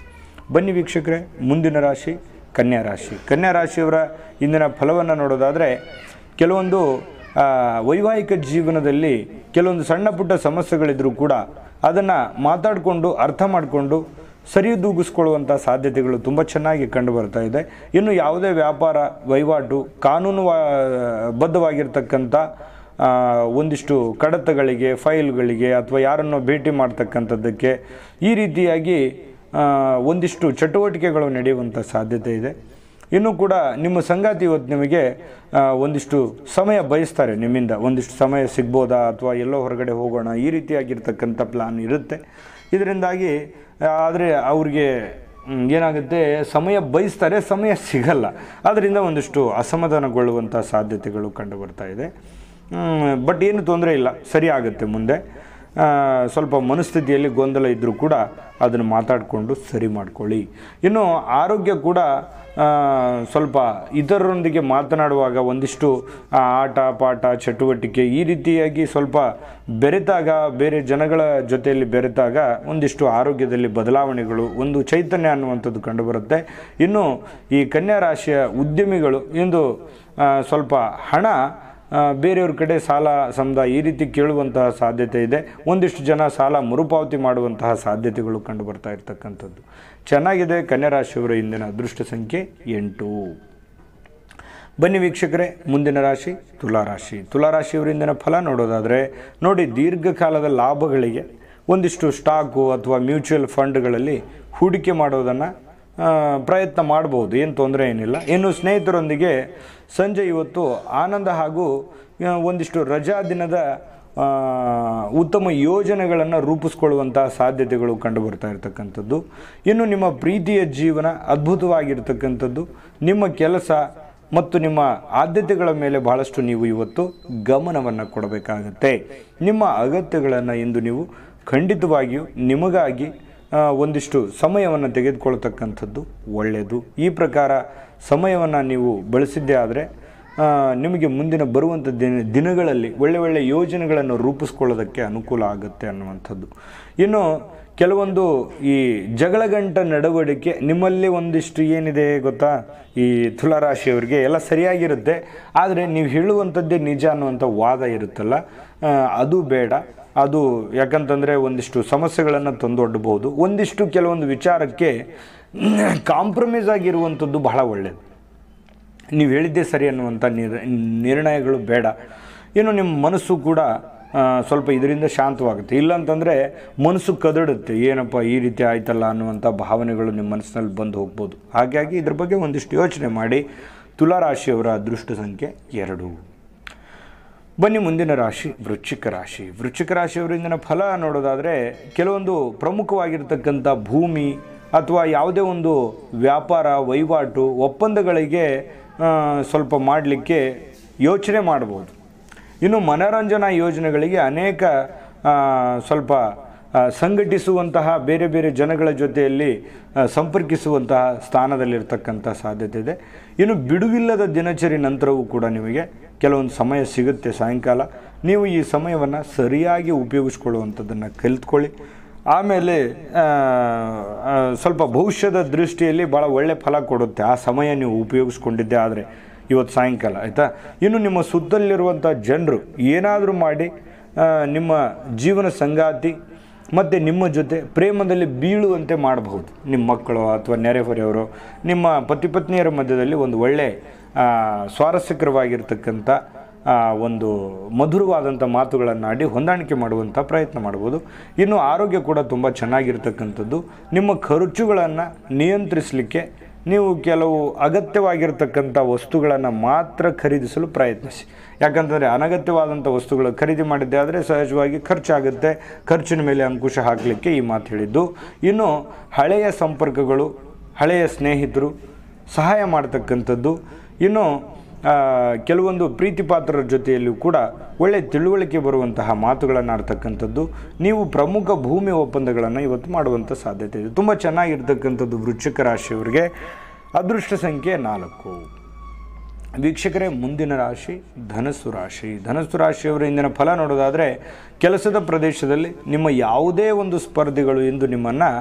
ಬನ್ನಿ ವೀಕ್ಷಕರೇ ಮುಂದಿನ ರಾಶಿ ಕನ್ಯಾ ರಾಶಿ ಕನ್ಯಾ ರಾಶಿಯವರ ಇಂದಿನ ಫಲವನ್ನು ನೋಡೋದಾದರೆ ಕೆಲವೊಂದು ಆ, ವೈವಾಹಿಕ ಜೀವನದಲ್ಲಿ ಕೆಲವೊಂದು ಸಣ್ಣ ಪುಟ್ಟ ಸಮಸ್ಯೆಗಳಿದ್ರೂ ಕೂಡ ಅದನ್ನು ಮಾತಾಡಿಕೊಂಡು ಅರ್ಥ ಮಾಡಿಕೊಂಡು ಸರಿದೂಗಿಸ್ಕೊಳ್ಳುವಂಥ ಸಾಧ್ಯತೆಗಳು ತುಂಬ ಚೆನ್ನಾಗಿ ಕಂಡು ಬರ್ತಾ ಇದೆ ಇನ್ನು ಯಾವುದೇ ವ್ಯಾಪಾರ ವಹಿವಾಟು ಕಾನೂನು ಬದ್ಧವಾಗಿರ್ತಕ್ಕಂಥ ಆ, ಒಂದಿಷ್ಟು ಕಡತಗಳಿಗೆ ಫೈಲ್ಗಳಿಗೆ ಅಥವಾ ಯಾರನ್ನೋ ಭೇಟಿ ಮಾಡ್ತಕ್ಕಂಥದ್ದಕ್ಕೆ ಈ ರೀತಿಯಾಗಿ ಆ, ಒಂದಿಷ್ಟು ಚಟುವಟಿಕೆಗಳು ನಡೆಯುವಂಥ ಸಾಧ್ಯತೆ ಇದೆ ಇನ್ನು ಕೂಡ ನಿಮ್ಮ ಸಂಗಾತಿ ಇವತ್ತು ನಿಮಗೆ ಆ, ಒಂದಿಷ್ಟು ಸಮಯ ಬಯಸ್ತಾರೆ ನಿಮ್ಮಿಂದ ಒಂದಿಷ್ಟು ಸಮಯ ಸಿಗ್ಬೋದಾ ಅಥವಾ ಎಲ್ಲೋ ಹೊರಗಡೆ ಹೋಗೋಣ ಈ ರೀತಿಯಾಗಿರ್ತಕ್ಕಂಥ ಪ್ಲಾನ್ ಇರುತ್ತೆ ಇದರಿಂದಾಗಿ ಆದರೆ ಅವ್ರಿಗೆ ಮ್, ಏನಾಗುತ್ತೆ ಸಮಯ ಬಯಸ್ತಾರೆ ಸಮಯ ಸಿಗಲ್ಲ ಅದರಿಂದ ಒಂದಿಷ್ಟು ಅಸಮಾಧಾನಗೊಳ್ಳುವಂಥ ಸಾಧ್ಯತೆಗಳು ಕಂಡು ಬರ್ತಾ ಇದೆ ಬಟ್ ಏನು ತೊಂದರೆ ಇಲ್ಲ ಸರಿ ಆಗುತ್ತೆ ಮುಂದೆ ಆ, ಸ್ವಲ್ಪ ಮನಸ್ಥಿತಿಯಲ್ಲಿ ಗೊಂದಲ ಇದ್ದರೂ ಕೂಡ ಅದನ್ನು ಮಾತಾಡಿಕೊಂಡು ಸರಿ ಮಾಡ್ಕೊಳ್ಳಿ ಇನ್ನು ಆರೋಗ್ಯ ಕೂಡ ಆ, ಸ್ವಲ್ಪ ಇತರರೊಂದಿಗೆ ಮಾತನಾಡುವಾಗ ಒಂದಿಷ್ಟು ಆ, ಆಟ ಪಾಠ ಚಟುವಟಿಕೆ ಈ ರೀತಿಯಾಗಿ ಸ್ವಲ್ಪ ಬೆರೆತಾಗ ಬೇರೆ ಜನಗಳ ಜೊತೆಯಲ್ಲಿ ಬೆರೆತಾಗ ಒಂದಿಷ್ಟು ಆರೋಗ್ಯದಲ್ಲಿ ಬದಲಾವಣೆಗಳು ಒಂದು ಚೈತನ್ಯ ಅನ್ನುವಂಥದ್ದು ಕಂಡುಬರುತ್ತೆ ಇನ್ನು ಈ ಕನ್ಯಾ ರಾಶಿಯ ಉದ್ಯಮಿಗಳು ಇಂದು ಆ, ಸ್ವಲ್ಪ ಹಣ ಆ, ಬೇರೆಯವ್ರ ಕಡೆ ಸಾಲ ಸಮದ ಈ ರೀತಿ ಕೇಳುವಂತಹ ಸಾಧ್ಯತೆ ಇದೆ ಒಂದಿಷ್ಟು ಜನ ಸಾಲ ಮರುಪಾವತಿ ಮಾಡುವಂತಹ ಸಾಧ್ಯತೆಗಳು ಕಂಡು ಬರ್ತಾ ಇರ್ತಕ್ಕಂಥದ್ದು ಚೆನ್ನಾಗಿದೆ ಕನ್ಯಾ ರಾಶಿಯವರ ಇಂದಿನ ಅದೃಷ್ಟ ಸಂಖ್ಯೆ ಎಂಟು ಬನ್ನಿ ವೀಕ್ಷಕರೇ ಮುಂದಿನ ರಾಶಿ ತುಲಾರಾಶಿ ತುಲಾರಾಶಿಯವರ ಇಂದಿನ ಫಲ ನೋಡೋದಾದರೆ ನೋಡಿ ದೀರ್ಘಕಾಲದ ಲಾಭಗಳಿಗೆ ಒಂದಿಷ್ಟು ಸ್ಟಾಕು ಅಥವಾ ಮ್ಯೂಚುವಲ್ ಫಂಡ್ಗಳಲ್ಲಿ ಹೂಡಿಕೆ ಮಾಡೋದನ್ನು ಆ, ಪ್ರಯತ್ನ ಮಾಡ್ಬೋದು ಏನು ತೊಂದರೆ ಏನಿಲ್ಲ ಇನ್ನು ಸ್ನೇಹಿತರೊಂದಿಗೆ ಸಂಜೆ ಇವತ್ತು ಆನಂದ ಹಾಗೂ ಆ, ಒಂದಿಷ್ಟು ರಜಾ ದಿನದ ಆ, ಉತ್ತಮ ಯೋಜನೆಗಳನ್ನು ರೂಪಿಸ್ಕೊಳ್ಳುವಂತಹ ಸಾಧ್ಯತೆಗಳು ಕಂಡು ಬರ್ತಾ ಇರತಕ್ಕಂಥದ್ದು ಇನ್ನು ನಿಮ್ಮ ಪ್ರೀತಿಯ ಜೀವನ ಅದ್ಭುತವಾಗಿರ್ತಕ್ಕಂಥದ್ದು ನಿಮ್ಮ ಕೆಲಸ ಮತ್ತು ನಿಮ್ಮ ಆದ್ಯತೆಗಳ ಮೇಲೆ ಬಹಳಷ್ಟು ನೀವು ಇವತ್ತು ಗಮನವನ್ನು ಕೊಡಬೇಕಾಗತ್ತೆ ನಿಮ್ಮ ಅಗತ್ಯಗಳನ್ನು ಇಂದು ನೀವು ಖಂಡಿತವಾಗಿಯೂ ನಿಮಗಾಗಿ ಆ, ಒಂದಿಷ್ಟು ಸಮಯವನ್ನು ತೆಗೆದುಕೊಳ್ತಕ್ಕಂಥದ್ದು ಒಳ್ಳೆಯದು ಈ ಪ್ರಕಾರ ಸಮಯವನ್ನು ನೀವು ಬಳಸಿದ್ದೇ ಆದರೆ ಆ, ನಿಮಗೆ ಮುಂದಿನ ಬರುವಂಥ ದಿನ ದಿನಗಳಲ್ಲಿ ಒಳ್ಳೆ ಒಳ್ಳೆ ಯೋಜನೆಗಳನ್ನು ರೂಪಿಸ್ಕೊಳ್ಳೋದಕ್ಕೆ ಅನುಕೂಲ ಆಗುತ್ತೆ ಅನ್ನುವಂಥದ್ದು ಇನ್ನು ಕೆಲವೊಂದು ಈ ಜಗಳಗಂಟ ನಡವಳಿಕೆ ನಿಮ್ಮಲ್ಲಿ ಒಂದಿಷ್ಟು ಏನಿದೆ ಗೊತ್ತಾ ಈ ತುಲಾರಾಶಿಯವರಿಗೆ ಎಲ್ಲ ಸರಿಯಾಗಿರುತ್ತೆ ಆದರೆ ನೀವು ಹೇಳುವಂಥದ್ದೇ ನಿಜ ಅನ್ನುವಂಥ ವಾದ ಇರುತ್ತಲ್ಲ ಆ, ಅದು ಬೇಡ ಅದು ಯಾಕಂತಂದರೆ ಒಂದಿಷ್ಟು ಸಮಸ್ಯೆಗಳನ್ನು ತಂದೊಡ್ಡಬಹುದು ಒಂದಿಷ್ಟು ಕೆಲವೊಂದು ವಿಚಾರಕ್ಕೆ ಕಾಂಪ್ರಮೈಸ್ ಆಗಿರುವಂಥದ್ದು ಬಹಳ ಒಳ್ಳೆಯದು ನೀವು ಹೇಳಿದ್ದೇ ಸರಿ ಅನ್ನುವಂಥ ನಿರ್ ನಿರ್ಣಯಗಳು ಬೇಡ ಇನ್ನು ನಿಮ್ಮ ಮನಸ್ಸು ಕೂಡ ಆ, ಸ್ವಲ್ಪ ಇದರಿಂದ ಶಾಂತವಾಗುತ್ತೆ ಇಲ್ಲಾಂತಂದರೆ ಮನಸ್ಸು ಕದಡುತ್ತೆ ಏನಪ್ಪ ಈ ರೀತಿ ಆಯ್ತಲ್ಲ ಅನ್ನುವಂಥ ಭಾವನೆಗಳು ನಿಮ್ಮ ಮನಸ್ಸಿನಲ್ಲಿ ಬಂದು ಹೋಗ್ಬೋದು ಹಾಗಾಗಿ ಇದ್ರ ಬಗ್ಗೆ ಒಂದಿಷ್ಟು ಯೋಚನೆ ಮಾಡಿ ತುಲಾರಾಶಿಯವರ ಅದೃಷ್ಟ ಸಂಖ್ಯೆ ಎರಡು ಬನ್ನಿ ಮುಂದಿನ ರಾಶಿ ವೃಶ್ಚಿಕ ರಾಶಿ ವೃಶ್ಚಿಕ ರಾಶಿಯವರಿಂದಿನ ಫಲ ನೋಡೋದಾದರೆ ಕೆಲವೊಂದು ಪ್ರಮುಖವಾಗಿರ್ತಕ್ಕಂಥ ಭೂಮಿ ಅಥವಾ ಯಾವುದೇ ಒಂದು ವ್ಯಾಪಾರ ವಹಿವಾಟು ಒಪ್ಪಂದಗಳಿಗೆ ಆ, ಸ್ವಲ್ಪ ಮಾಡಲಿಕ್ಕೆ ಯೋಚನೆ ಮಾಡ್ಬೋದು ಇನ್ನು ಮನೋರಂಜನಾ ಯೋಜನೆಗಳಿಗೆ ಅನೇಕ ಆ, ಸ್ವಲ್ಪ ಆ, ಸಂಘಟಿಸುವಂತಹ ಬೇರೆ ಬೇರೆ ಜನಗಳ ಜೊತೆಯಲ್ಲಿ ಆ, ಸಂಪರ್ಕಿಸುವಂತಹ ಸ್ಥಾನದಲ್ಲಿರ್ತಕ್ಕಂಥ ಸಾಧ್ಯತೆ ಇದೆ ಇನ್ನು ಬಿಡುವಿಲ್ಲದ ದಿನಚರಿ ನಂತರವೂ ಕೂಡ ನಿಮಗೆ ಕೆಲವೊಂದು ಸಮಯ ಸಿಗುತ್ತೆ ಸಾಯಂಕಾಲ ನೀವು ಈ ಸಮಯವನ್ನು ಸರಿಯಾಗಿ ಉಪಯೋಗಿಸ್ಕೊಳ್ಳುವಂಥದ್ದನ್ನು ಕಲಿತ್ಕೊಳ್ಳಿ ಆಮೇಲೆ ಆ, ಆ, ಸ್ವಲ್ಪ ಭವಿಷ್ಯದ ದೃಷ್ಟಿಯಲ್ಲಿ ಭಾಳ ಒಳ್ಳೆ ಫಲ ಕೊಡುತ್ತೆ ಆ ಸಮಯ ನೀವು ಉಪಯೋಗಿಸ್ಕೊಂಡಿದ್ದೆ ಆದರೆ ಇವತ್ತು ಸಾಯಂಕಾಲ ಆಯಿತಾ ಇನ್ನು ನಿಮ್ಮ ಸುತ್ತಲಿರುವಂಥ ಜನರು ಏನಾದರೂ ಮಾಡಿ ಆ, ನಿಮ್ಮ ಜೀವನ ಸಂಗಾತಿ ಮತ್ತು ನಿಮ್ಮ ಜೊತೆ ಪ್ರೇಮದಲ್ಲಿ ಬೀಳುವಂತೆ ಮಾಡಬಹುದು ನಿಮ್ಮ ಮಕ್ಕಳು ಅಥವಾ ನೆರೆಹೊರೆಯವರು ನಿಮ್ಮ ಪತಿ ಪತ್ನಿಯರ ಮಧ್ಯದಲ್ಲಿ ಒಂದು ಒಳ್ಳೆ ಆ, ಸ್ವಾರಸ್ಯಕರವಾಗಿರ್ತಕ್ಕಂಥ ಆ, ಒಂದು ಮಧುರವಾದಂಥ ಮಾತುಗಳನ್ನಾಡಿ ಹೊಂದಾಣಿಕೆ ಮಾಡುವಂಥ ಪ್ರಯತ್ನ ಮಾಡ್ಬೋದು ಇನ್ನು ಆರೋಗ್ಯ ಕೂಡ ತುಂಬ ಚೆನ್ನಾಗಿರ್ತಕ್ಕಂಥದ್ದು ನಿಮ್ಮ ಖರ್ಚುಗಳನ್ನು ನಿಯಂತ್ರಿಸಲಿಕ್ಕೆ ನೀವು ಕೆಲವು ಅಗತ್ಯವಾಗಿರ್ತಕ್ಕಂಥ ವಸ್ತುಗಳನ್ನು ಮಾತ್ರ ಖರೀದಿಸಲು ಪ್ರಯತ್ನಿಸಿ ಯಾಕಂತಂದರೆ ಅನಗತ್ಯವಾದಂಥ ವಸ್ತುಗಳು ಖರೀದಿ ಮಾಡಿದ್ದೆ ಆದರೆ ಸಹಜವಾಗಿ ಖರ್ಚಾಗುತ್ತೆ ಖರ್ಚಿನ ಮೇಲೆ ಅಂಕುಶ ಹಾಕಲಿಕ್ಕೆ ಈ ಮಾತು ಹೇಳಿದ್ದು ಇನ್ನು ಹಳೆಯ ಸಂಪರ್ಕಗಳು ಹಳೆಯ ಸ್ನೇಹಿತರು ಸಹಾಯ ಮಾಡ್ತಕ್ಕಂಥದ್ದು ಇನ್ನು ಆ, ಕೆಲವೊಂದು ಪ್ರೀತಿ ಪಾತ್ರರ ಜೊತೆಯಲ್ಲೂ ಕೂಡ ಒಳ್ಳೆ ತಿಳುವಳಿಕೆ ಬರುವಂತಹ ಮಾತುಗಳನ್ನು ಆಡ್ತಕ್ಕಂಥದ್ದು ನೀವು ಪ್ರಮುಖ ಭೂಮಿ ಒಪ್ಪಂದಗಳನ್ನು ಇವತ್ತು ಮಾಡುವಂಥ ಸಾಧ್ಯತೆ ಇದೆ ತುಂಬ ಚೆನ್ನಾಗಿರ್ತಕ್ಕಂಥದ್ದು ವೃಶ್ಚಿಕ ರಾಶಿಯವರಿಗೆ ಅದೃಷ್ಟ ಸಂಖ್ಯೆ ನಾಲ್ಕು ವೀಕ್ಷಕರೇ ಮುಂದಿನ ರಾಶಿ ಧನಸ್ಸು ರಾಶಿ ಧನಸ್ಸು ರಾಶಿಯವರ ಇಂದಿನ ಫಲ ನೋಡೋದಾದರೆ ಕೆಲಸದ ಪ್ರದೇಶದಲ್ಲಿ ನಿಮ್ಮ ಯಾವುದೇ ಒಂದು ಸ್ಪರ್ಧಿಗಳು ಇಂದು ನಿಮ್ಮನ್ನು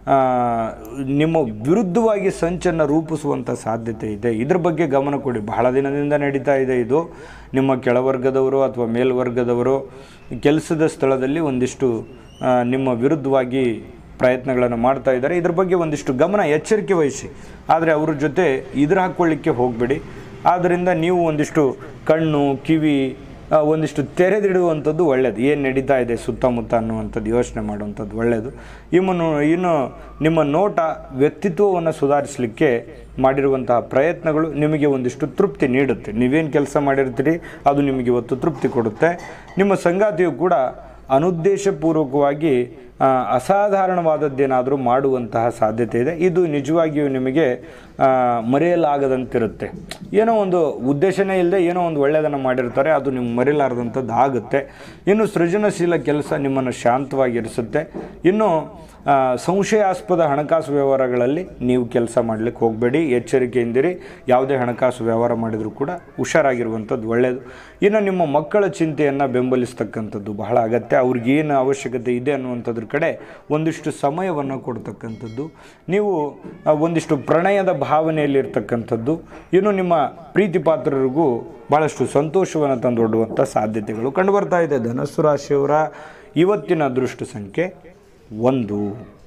ನಿಮ್ಮ ವಿರುದ್ಧವಾಗಿ ಸಂಚನ್ನು ರೂಪಿಸುವಂಥ ಸಾಧ್ಯತೆ ಇದೆ ಇದ್ರ ಬಗ್ಗೆ ಗಮನ ಕೊಡಿ ಬಹಳ ದಿನದಿಂದ ನಡೀತಾ ಇದೆ ಇದು ನಿಮ್ಮ ಕೆಳವರ್ಗದವರು ಅಥವಾ ಮೇಲ್ವರ್ಗದವರು ಕೆಲಸದ ಸ್ಥಳದಲ್ಲಿ ಒಂದಿಷ್ಟು ಆ, ನಿಮ್ಮ ವಿರುದ್ಧವಾಗಿ ಪ್ರಯತ್ನಗಳನ್ನು ಮಾಡ್ತಾ ಇದ್ದಾರೆ ಇದ್ರ ಬಗ್ಗೆ ಒಂದಿಷ್ಟು ಗಮನ ಎಚ್ಚರಿಕೆ ವಹಿಸಿ ಆದರೆ ಅವ್ರ ಜೊತೆ ಇದ್ರ ಹಾಕ್ಕೊಳ್ಳಿಕ್ಕೆ ಹೋಗಬೇಡಿ ಆದ್ದರಿಂದ ನೀವು ಒಂದಿಷ್ಟು ಕಣ್ಣು ಕಿವಿ ಆ, ಒಂದಿಷ್ಟು ತೆರೆದಿಡುವಂಥದ್ದು ಒಳ್ಳೆಯದು ಏನು ನಡೀತಾ ಇದೆ ಸುತ್ತಮುತ್ತ ಅನ್ನುವಂಥದ್ದು ಯೋಚನೆ ಮಾಡುವಂಥದ್ದು ಒಳ್ಳೆಯದು ಇನ್ನು ಇನ್ನು ನಿಮ್ಮ ನೋಟ ವ್ಯಕ್ತಿತ್ವವನ್ನು ಸುಧಾರಿಸಲಿಕ್ಕೆ ಮಾಡಿರುವಂತಹ ಪ್ರಯತ್ನಗಳು ನಿಮಗೆ ಒಂದಿಷ್ಟು ತೃಪ್ತಿ ನೀಡುತ್ತೆ ನೀವೇನು ಕೆಲಸ ಮಾಡಿರ್ತೀರಿ ಅದು ನಿಮಗೆ ಇವತ್ತು ತೃಪ್ತಿ ಕೊಡುತ್ತೆ ನಿಮ್ಮ ಸಂಗಾತಿಯು ಕೂಡ ಅನುದ್ದೇಶಪೂರ್ವಕವಾಗಿ ಆ, ಅಸಾಧಾರಣವಾದದ್ದೇನಾದರೂ ಮಾಡುವಂತಹ ಸಾಧ್ಯತೆ ಇದೆ ಇದು ನಿಜವಾಗಿಯೂ ನಿಮಗೆ ಆ, ಮರೆಯಲಾಗದಂತಿರುತ್ತೆ ಏನೋ ಒಂದು ಉದ್ದೇಶನೇ ಇಲ್ಲದೆ ಏನೋ ಒಂದು ಒಳ್ಳೆಯದನ್ನು ಮಾಡಿರ್ತಾರೆ ಅದು ನಿಮ್ಗೆ ಮರೆಯಲಾರದಂಥದ್ದು ಆಗುತ್ತೆ ಇನ್ನು ಸೃಜನಶೀಲ ಕೆಲಸ ನಿಮ್ಮನ್ನು ಶಾಂತವಾಗಿರಿಸುತ್ತೆ ಇನ್ನು ಆ, ಸಂಶಯಾಸ್ಪದ ಹಣಕಾಸು ವ್ಯವಹಾರಗಳಲ್ಲಿ ನೀವು ಕೆಲಸ ಮಾಡಲಿಕ್ಕೆ ಹೋಗಬೇಡಿ ಎಚ್ಚರಿಕೆಯಿಂದಿರಿ ಯಾವುದೇ ಹಣಕಾಸು ವ್ಯವಹಾರ ಮಾಡಿದರೂ ಕೂಡ ಹುಷಾರಾಗಿರುವಂಥದ್ದು ಒಳ್ಳೆಯದು ಇನ್ನು ನಿಮ್ಮ ಮಕ್ಕಳ ಚಿಂತೆಯನ್ನು ಬೆಂಬಲಿಸ್ತಕ್ಕಂಥದ್ದು ಬಹಳ ಅಗತ್ಯ ಅವ್ರಿಗೇನು ಅವಶ್ಯಕತೆ ಇದೆ ಅನ್ನುವಂಥದ್ರ ಕಡೆ ಒಂದಿಷ್ಟು ಸಮಯವನ್ನು ಕೊಡ್ತಕ್ಕಂಥದ್ದು ನೀವು ಆ, ಒಂದಿಷ್ಟು ಪ್ರಣಯದ ಭಾವನೆಯಲ್ಲಿರ್ತಕ್ಕಂಥದ್ದು ಇನ್ನು ನಿಮ್ಮ ಪ್ರೀತಿ ಪಾತ್ರರಿಗೂ ಭಾಳಷ್ಟು ಸಂತೋಷವನ್ನು ತಂದೊಡ್ಡುವಂಥ ಸಾಧ್ಯತೆಗಳು ಕಂಡುಬರ್ತಾ ಇದೆ ಧನಸ್ಸು ರಾಶಿಯವರ ಇವತ್ತಿನ ಅದೃಷ್ಟ ಸಂಖ್ಯೆ ಒಂದು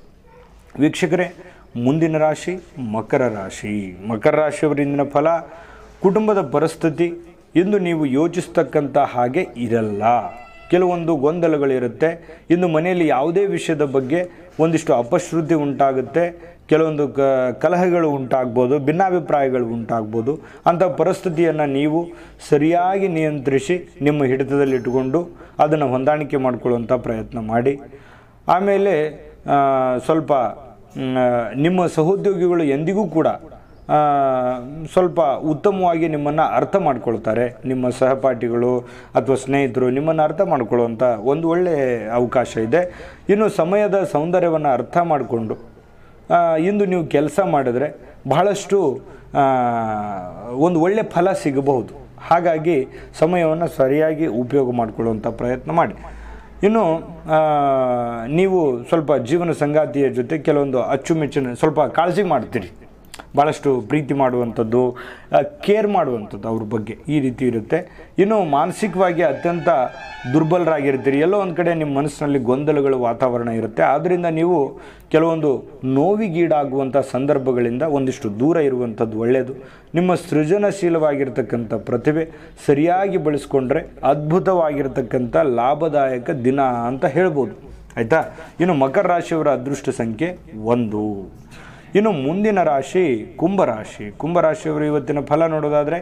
ವೀಕ್ಷಕರೇ ಮುಂದಿನ ರಾಶಿ ಮಕರ ರಾಶಿ ಮಕರ ರಾಶಿಯವರ ಇಂದಿನ ಫಲ ಕುಟುಂಬದ ಪರಿಸ್ಥಿತಿ ಇಂದು ನೀವು ಯೋಚಿಸ್ತಕ್ಕಂಥ ಹಾಗೆ ಇರಲ್ಲ ಕೆಲವೊಂದು ಗೊಂದಲಗಳಿರುತ್ತೆ ಇನ್ನು ಮನೆಯಲ್ಲಿ ಯಾವುದೇ ವಿಷಯದ ಬಗ್ಗೆ ಒಂದಿಷ್ಟು ಅಪಶ್ರುತಿ ಉಂಟಾಗುತ್ತೆ ಕೆಲವೊಂದು ಕ ಕಲಹಗಳು ಉಂಟಾಗ್ಬೋದು ಭಿನ್ನಾಭಿಪ್ರಾಯಗಳು ಉಂಟಾಗ್ಬೋದು ಅಂಥ ಪರಿಸ್ಥಿತಿಯನ್ನು ನೀವು ಸರಿಯಾಗಿ ನಿಯಂತ್ರಿಸಿ ನಿಮ್ಮ ಹಿಡಿತದಲ್ಲಿಟ್ಟುಕೊಂಡು ಅದನ್ನು ಹೊಂದಾಣಿಕೆ ಮಾಡಿಕೊಳ್ಳುವಂಥ ಪ್ರಯತ್ನ ಮಾಡಿ ಆಮೇಲೆ ಆ, ಸ್ವಲ್ಪ ಮ್, ನಿಮ್ಮ ಸಹೋದ್ಯೋಗಿಗಳು ಎಂದಿಗೂ ಕೂಡ ಆ, ಸ್ವಲ್ಪ ಉತ್ತಮವಾಗಿ ನಿಮ್ಮನ್ನು ಅರ್ಥ ಮಾಡ್ಕೊಳ್ತಾರೆ ನಿಮ್ಮ ಸಹಪಾಠಿಗಳು ಅಥವಾ ಸ್ನೇಹಿತರು ನಿಮ್ಮನ್ನು ಅರ್ಥ ಮಾಡ್ಕೊಳ್ಳುವಂಥ ಒಂದು ಒಳ್ಳೆಯ ಅವಕಾಶ ಇದೆ ಇನ್ನು ಸಮಯದ ಸೌಂದರ್ಯವನ್ನು ಅರ್ಥ ಮಾಡಿಕೊಂಡು ಆ, ಇಂದು ನೀವು ಕೆಲಸ ಮಾಡಿದ್ರೆ ಬಹಳಷ್ಟು ಆ, ಒಂದು ಒಳ್ಳೆಯ ಫಲ ಸಿಗಬಹುದು ಹಾಗಾಗಿ ಸಮಯವನ್ನು ಸರಿಯಾಗಿ ಉಪಯೋಗ ಮಾಡಿಕೊಳ್ಳುವಂಥ ಪ್ರಯತ್ನ ಮಾಡಿ ಇನ್ನು ಆ, ನೀವು ಸ್ವಲ್ಪ ಜೀವನ ಸಂಗಾತಿಯ ಜೊತೆ ಕೆಲವೊಂದು ಅಚ್ಚುಮೆಚ್ಚಿನ ಸ್ವಲ್ಪ ಕಾಳಜಿ ಮಾಡ್ತೀರಿ ಭಾಳಷ್ಟು ಪ್ರೀತಿ ಮಾಡುವಂಥದ್ದು ಕೇರ್ ಮಾಡುವಂಥದ್ದು ಅವ್ರ ಬಗ್ಗೆ ಈ ರೀತಿ ಇರುತ್ತೆ ಇನ್ನು ಮಾನಸಿಕವಾಗಿ ಅತ್ಯಂತ ದುರ್ಬಲರಾಗಿರ್ತೀರಿ ಎಲ್ಲೋ ಒಂದು ಕಡೆ ನಿಮ್ಮ ಮನಸ್ಸಿನಲ್ಲಿ ಗೊಂದಲಗಳ ವಾತಾವರಣ ಇರುತ್ತೆ ಆದ್ದರಿಂದ ನೀವು ಕೆಲವೊಂದು ನೋವಿಗೀಡಾಗುವಂಥ ಸಂದರ್ಭಗಳಿಂದ ಒಂದಿಷ್ಟು ದೂರ ಇರುವಂಥದ್ದು ಒಳ್ಳೆಯದು ನಿಮ್ಮ ಸೃಜನಶೀಲವಾಗಿರ್ತಕ್ಕಂಥ ಪ್ರತಿಭೆ ಸರಿಯಾಗಿ ಬಳಸ್ಕೊಂಡ್ರೆ ಅದ್ಭುತವಾಗಿರ್ತಕ್ಕಂಥ ಲಾಭದಾಯಕ ದಿನ ಅಂತ ಹೇಳ್ಬೋದು ಆಯಿತಾ ಇನ್ನು ಮಕರ ರಾಶಿಯವರ ಅದೃಷ್ಟ ಸಂಖ್ಯೆ ಒಂದು ಇನ್ನು ಮುಂದಿನ ರಾಶಿ ಕುಂಭರಾಶಿ ಕುಂಭರಾಶಿಯವರು ಇವತ್ತಿನ ಫಲ ನೋಡೋದಾದರೆ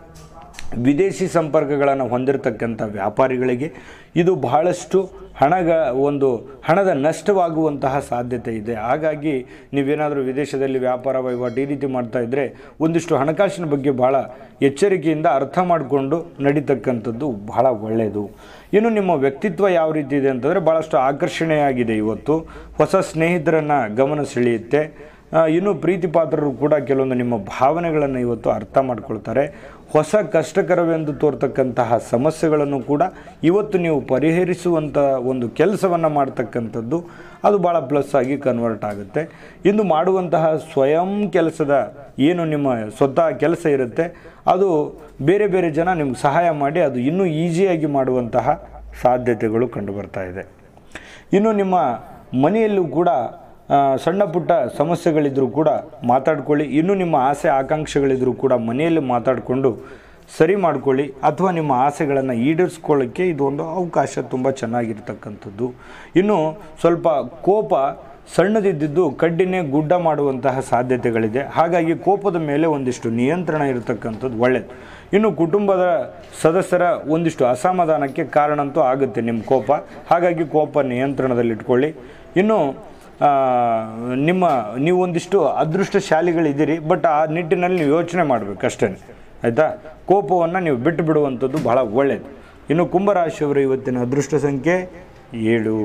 ವಿದೇಶಿ ಸಂಪರ್ಕಗಳನ್ನು ಹೊಂದಿರತಕ್ಕಂಥ ವ್ಯಾಪಾರಿಗಳಿಗೆ ಇದು ಬಹಳಷ್ಟು ಹಣಗ ಒಂದು ಹಣದ ನಷ್ಟವಾಗುವಂತಹ ಸಾಧ್ಯತೆ ಇದೆ ಹಾಗಾಗಿ ನೀವೇನಾದರೂ ವಿದೇಶದಲ್ಲಿ ವ್ಯಾಪಾರ ವಹಿವಾಟು ಈ ರೀತಿ ಮಾಡ್ತಾ ಇದ್ದರೆ ಒಂದಿಷ್ಟು ಹಣಕಾಸಿನ ಬಗ್ಗೆ ಭಾಳ ಎಚ್ಚರಿಕೆಯಿಂದ ಅರ್ಥ ಮಾಡಿಕೊಂಡು ನಡೀತಕ್ಕಂಥದ್ದು ಬಹಳ ಒಳ್ಳೆಯದು ಇನ್ನು ನಿಮ್ಮ ವ್ಯಕ್ತಿತ್ವ ಯಾವ ರೀತಿ ಇದೆ ಅಂತಂದರೆ ಭಾಳಷ್ಟು ಆಕರ್ಷಣೆಯಾಗಿದೆ ಇವತ್ತು ಹೊಸ ಸ್ನೇಹಿತರನ್ನು ಗಮನ ಸೆಳೆಯುತ್ತೆ ಆ, ಇನ್ನು ಪ್ರೀತಿ ಪಾತ್ರರು ಕೂಡ ಕೆಲವೊಂದು ನಿಮ್ಮ ಭಾವನೆಗಳನ್ನು ಇವತ್ತು ಅರ್ಥ ಮಾಡ್ಕೊಳ್ತಾರೆ ಹೊಸ ಕಷ್ಟಕರವೆಂದು ತೋರ್ತಕ್ಕಂತಹ ಸಮಸ್ಯೆಗಳನ್ನು ಕೂಡ ಇವತ್ತು ನೀವು ಪರಿಹರಿಸುವಂಥ ಒಂದು ಕೆಲಸವನ್ನು ಮಾಡ್ತಕ್ಕಂಥದ್ದು ಅದು ಭಾಳ ಪ್ಲಸ್ ಆಗಿ ಕನ್ವರ್ಟ್ ಆಗುತ್ತೆ ಇಂದು ಮಾಡುವಂತಹ ಸ್ವಯಂ ಕೆಲಸದ ಏನು ನಿಮ್ಮ ಸ್ವತಃ ಕೆಲಸ ಇರುತ್ತೆ ಅದು ಬೇರೆ ಬೇರೆ ಜನ ನಿಮ್ಗೆ ಸಹಾಯ ಮಾಡಿ ಅದು ಇನ್ನೂ ಈಸಿಯಾಗಿ ಮಾಡುವಂತಹ ಸಾಧ್ಯತೆಗಳು ಕಂಡುಬರ್ತಾ ಇದೆ ಇನ್ನು ನಿಮ್ಮ ಮನೆಯಲ್ಲೂ ಕೂಡ ಆ, ಸಣ್ಣ ಪುಟ್ಟ ಸಮಸ್ಯೆಗಳಿದ್ದರೂ ಕೂಡ ಮಾತಾಡ್ಕೊಳ್ಳಿ ಇನ್ನೂ ನಿಮ್ಮ ಆಸೆ ಆಕಾಂಕ್ಷೆಗಳಿದ್ದರೂ ಕೂಡ ಮನೆಯಲ್ಲಿ ಮಾತಾಡಿಕೊಂಡು ಸರಿ ಮಾಡ್ಕೊಳ್ಳಿ ಅಥವಾ ನಿಮ್ಮ ಆಸೆಗಳನ್ನು ಈಡೇರಿಸ್ಕೊಳ್ಳೋಕ್ಕೆ ಇದು ಒಂದು ಅವಕಾಶ ತುಂಬ ಚೆನ್ನಾಗಿರ್ತಕ್ಕಂಥದ್ದು ಇನ್ನು ಸ್ವಲ್ಪ ಕೋಪ ಸಣ್ಣದಿದ್ದಿದ್ದು ಕಡ್ಡಿನೇ ಗುಡ್ಡ ಮಾಡುವಂತಹ ಸಾಧ್ಯತೆಗಳಿದೆ ಹಾಗಾಗಿ ಕೋಪದ ಮೇಲೆ ಒಂದಿಷ್ಟು ನಿಯಂತ್ರಣ ಇರತಕ್ಕಂಥದ್ದು ಒಳ್ಳೆಯದು ಇನ್ನು ಕುಟುಂಬದ ಸದಸ್ಯರ ಒಂದಿಷ್ಟು ಅಸಮಾಧಾನಕ್ಕೆ ಕಾರಣ ಅಂತೂ ಆಗುತ್ತೆ ನಿಮ್ಮ ಕೋಪ ಹಾಗಾಗಿ ಕೋಪ ನಿಯಂತ್ರಣದಲ್ಲಿಟ್ಕೊಳ್ಳಿ ಇನ್ನು ಆ, ನಿಮ್ಮ ನೀವು ಒಂದಿಷ್ಟು ಅದೃಷ್ಟಶಾಲಿಗಳಿದ್ದೀರಿ ಬಟ್ ಆ ನಿಟ್ಟಿನಲ್ಲಿ ನೀವು ಯೋಚನೆ ಮಾಡಬೇಕು ಅಷ್ಟೇ ಆಯಿತಾ ಕೋಪವನ್ನು ನೀವು ಬಿಟ್ಟು ಬಿಡುವಂಥದ್ದು ಬಹಳ ಒಳ್ಳೆಯದು ಇನ್ನು ಕುಂಭರಾಶಿಯವರ ಇವತ್ತಿನ ಅದೃಷ್ಟ ಸಂಖ್ಯೆ ಏಳು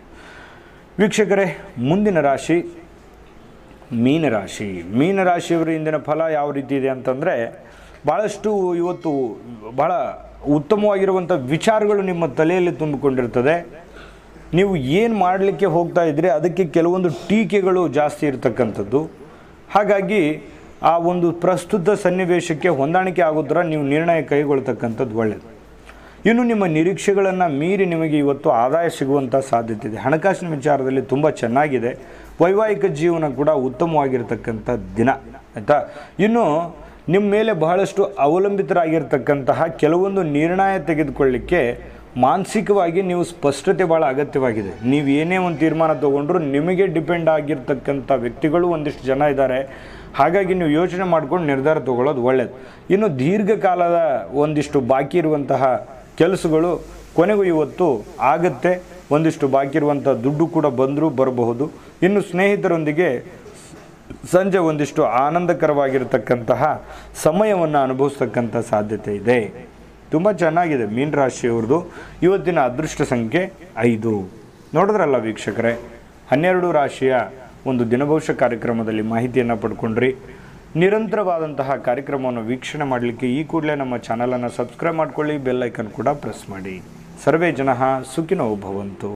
ವೀಕ್ಷಕರೇ ಮುಂದಿನ ರಾಶಿ ಮೀನರಾಶಿ ಮೀನರಾಶಿಯವರ ಇಂದಿನ ಫಲ ಯಾವ ರೀತಿ ಇದೆ ಅಂತಂದರೆ ಭಾಳಷ್ಟು ಇವತ್ತು ಭಾಳ ಉತ್ತಮವಾಗಿರುವಂಥ ವಿಚಾರಗಳು ನಿಮ್ಮ ತಲೆಯಲ್ಲಿ ತುಂಬಿಕೊಂಡಿರ್ತದೆ ನೀವು ಏನು ಮಾಡಲಿಕ್ಕೆ ಹೋಗ್ತಾ ಇದ್ರಿ ಅದಕ್ಕೆ ಕೆಲವೊಂದು ಟೀಕೆಗಳು ಜಾಸ್ತಿ ಇರತಕ್ಕಂಥದ್ದು ಹಾಗಾಗಿ ಆ ಒಂದು ಪ್ರಸ್ತುತ ಸನ್ನಿವೇಶಕ್ಕೆ ಹೊಂದಾಣಿಕೆ ಆಗೋ ಥರ ನೀವು ನಿರ್ಣಯ ಕೈಗೊಳ್ತಕ್ಕಂಥದ್ದು ಒಳ್ಳೆಯದು ಇನ್ನು ನಿಮ್ಮ ನಿರೀಕ್ಷೆಗಳನ್ನು ಮೀರಿ ನಿಮಗೆ ಇವತ್ತು ಆದಾಯ ಸಿಗುವಂಥ ಸಾಧ್ಯತೆ ಇದೆ ಹಣಕಾಸಿನ ವಿಚಾರದಲ್ಲಿ ತುಂಬ ಚೆನ್ನಾಗಿದೆ ವೈವಾಹಿಕ ಜೀವನ ಕೂಡ ಉತ್ತಮವಾಗಿರ್ತಕ್ಕಂಥ ದಿನ ಆಯಿತಾ ಇನ್ನು ನಿಮ್ಮ ಮೇಲೆ ಬಹಳಷ್ಟು ಅವಲಂಬಿತರಾಗಿರ್ತಕ್ಕಂತಹ ಕೆಲವೊಂದು ನಿರ್ಣಯ ತೆಗೆದುಕೊಳ್ಳಿಕ್ಕೆ ಮಾನಸಿಕವಾಗಿ ನೀವು ಸ್ಪಷ್ಟತೆ ಭಾಳ ಅಗತ್ಯವಾಗಿದೆ ನೀವು ಏನೇ ಒಂದು ತೀರ್ಮಾನ ತೊಗೊಂಡ್ರು ನಿಮಗೆ ಡಿಪೆಂಡ್ ಆಗಿರ್ತಕ್ಕಂಥ ವ್ಯಕ್ತಿಗಳು ಒಂದಿಷ್ಟು ಜನ ಇದ್ದಾರೆ ಹಾಗಾಗಿ ನೀವು ಯೋಚನೆ ಮಾಡ್ಕೊಂಡು ನಿರ್ಧಾರ ತಗೊಳ್ಳೋದು ಒಳ್ಳೆಯದು ಇನ್ನು ದೀರ್ಘಕಾಲದ ಒಂದಿಷ್ಟು ಬಾಕಿ ಇರುವಂತಹ ಕೆಲಸಗಳು ಕೊನೆಗೂ ಇವತ್ತು ಆಗುತ್ತೆ ಒಂದಿಷ್ಟು ಬಾಕಿ ಇರುವಂಥ ದುಡ್ಡು ಕೂಡ ಬಂದರೂ ಬರಬಹುದು ಇನ್ನು ಸ್ನೇಹಿತರೊಂದಿಗೆ ಸಂಜೆ ಒಂದಿಷ್ಟು ಆನಂದಕರವಾಗಿರತಕ್ಕಂತಹ ಸಮಯವನ್ನು ಅನುಭವಿಸ್ತಕ್ಕಂಥ ಸಾಧ್ಯತೆ ಇದೆ ತುಂಬ ಚೆನ್ನಾಗಿದೆ ಮೀನ ರಾಶಿಯವ್ರದ್ದು ಇವತ್ತಿನ ಅದೃಷ್ಟ ಸಂಖ್ಯೆ ಐದು ನೋಡಿದ್ರಲ್ಲ ವೀಕ್ಷಕರೇ ಹನ್ನೆರಡು ರಾಶಿಯ ಒಂದು ದಿನಭವಿಷ್ಯ ಕಾರ್ಯಕ್ರಮದಲ್ಲಿ ಮಾಹಿತಿಯನ್ನು ಪಡ್ಕೊಂಡ್ರಿ ನಿರಂತರವಾದಂತಹ ಕಾರ್ಯಕ್ರಮವನ್ನು ವೀಕ್ಷಣೆ ಮಾಡಲಿಕ್ಕೆ ಈ ಕೂಡಲೇ ನಮ್ಮ ಚಾನಲನ್ನು ಸಬ್ಸ್ಕ್ರೈಬ್ ಮಾಡ್ಕೊಳ್ಳಿ ಬೆಲ್ ಐಕನ್ ಕೂಡ ಪ್ರೆಸ್ ಮಾಡಿ ಸರ್ವೇ ಜನ ಸುಖಿನೋ ಭವಂತು